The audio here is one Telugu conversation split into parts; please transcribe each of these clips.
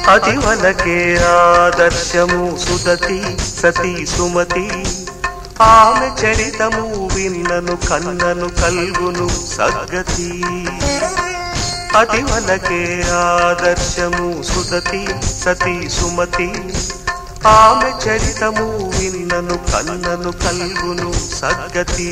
అతి వలకే ఆదర్శము సుదతి సతీ సుమతి ఆమె చరితము విన్నను కన్నను కల్గును సద్గతి అతి వలకే ఆదర్శము సుదతి సతీ సుమతి ఆమె చరితము విన్నను కన్నను కల్గును సద్గతి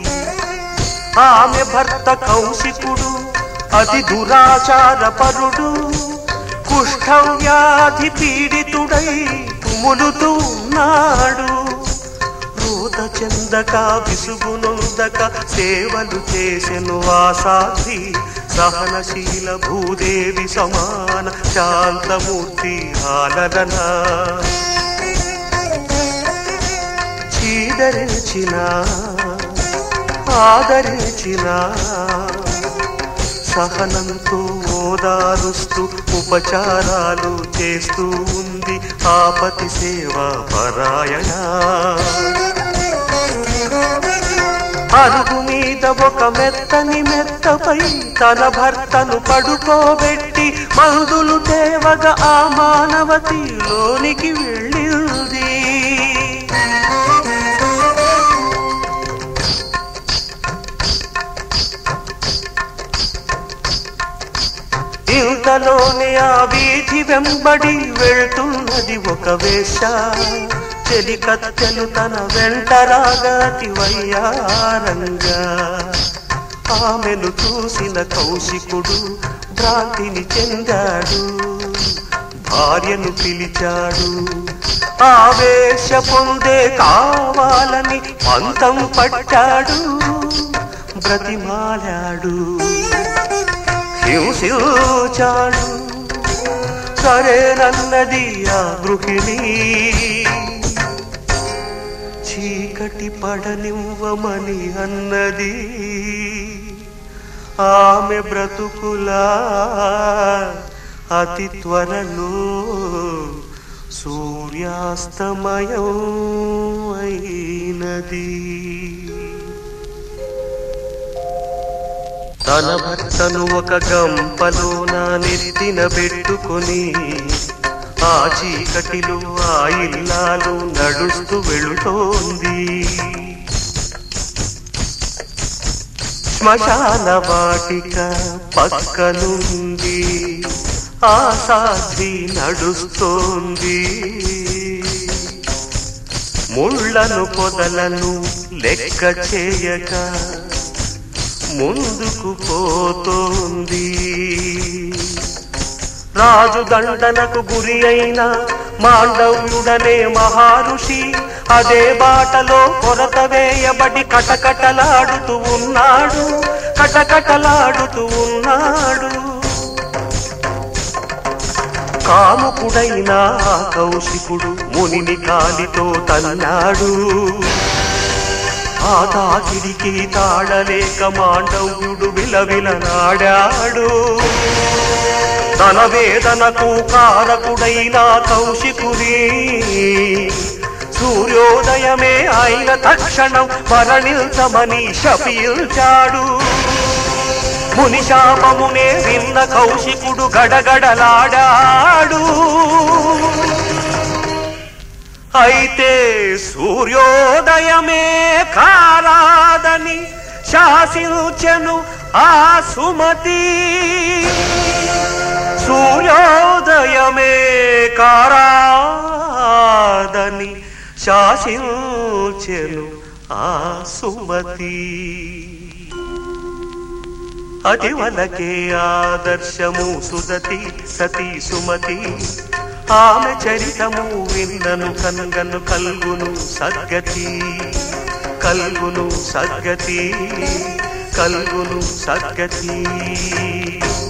ఆమె భర్త కౌశికుడు అతి దురాచార పరుడు కుష్ఠవ్యాధి పీడితుడై తుములుతూ ఉన్నాడు రోత చెందక విసుగునొందక సేవలు చేసెను వాసాధి సహనశీల భూదేవి సమాన శాంతమూర్తి ఆలరన చీదరించిన ఆదరించిన సహనంతో ఓదారుస్తూ ఉపచారాలు చేస్తూ ఉంది ఆపతి సేవా పరాయణ అరుగు మీద ఒక మెత్తని మెత్తపై తన భర్తను పడుకోబెట్టి మందులు తేవగా ఆ మానవతి లోనికి వెళ్ళింది ఇంతలోనే ఆ వీధి వెంబడి వెళ్తున్నది ఒక వేష చెలికత్తెలు తన వెంట రాగాతి వయ్యారంగా ఆమెను చూసిన కౌశికుడు భ్రాంతిని చెందాడు భార్యను పిలిచాడు ఆవేశ పొందే కావాలని పంతం పట్టాడు బ్రతిమాలాడు హింసించాడు సరేనన్నది ఆ గృహిణి చీకటి పడనివ్వమని అన్నది ఆమె బ్రతుకులా అతి త్వరలో సూర్యాస్తమయం అయినది తన భర్తను ఒక గంపలోన నెత్తిన పెట్టుకొని ఆ చీకటిలో ఆ ఇల్లాలు నడుస్తూ వెళుతోంది శ్మశాన వాటిక పక్కనుంది ఆ సాధ్వి నడుస్తోంది ముళ్ళను పొదలను లెక్క చేయక ముందుకు పోతోంది రాజు దండనకు గురి అయిన మాండవ్యుడనే మహారుషి అదే బాటలో కొరత వేయబడి కటకటలాడుతూ ఉన్నాడు కటకటలాడుతూ ఉన్నాడు కాముకుడైన ఆ కౌశికుడు మునిని కాలితో తన్నాడు ఆ తాకిడికి తాళలేక మాండవ్యుడు విలవిలనాడాడు తన వేదనకు కారకుడైన కౌశికుని సూర్యోదయమే అయిన తక్షణం మరణించమని శపించాడు ముని శాపమునే విన్న కౌశికుడు గడగడలాడాడు అయితే సూర్యోదయమే కారాదని శాసించెను ఆ సుమతి సూర్యోదయమే కారాదని శాసించెను ఆ సుమతి అతి వలకే ఆదర్శము సుదతి సతీ సుమతి ఆమె చరితము విన్నను కన్గను కల్గును సద్గతి కల్గును సద్గతి కల్గును సద్గతి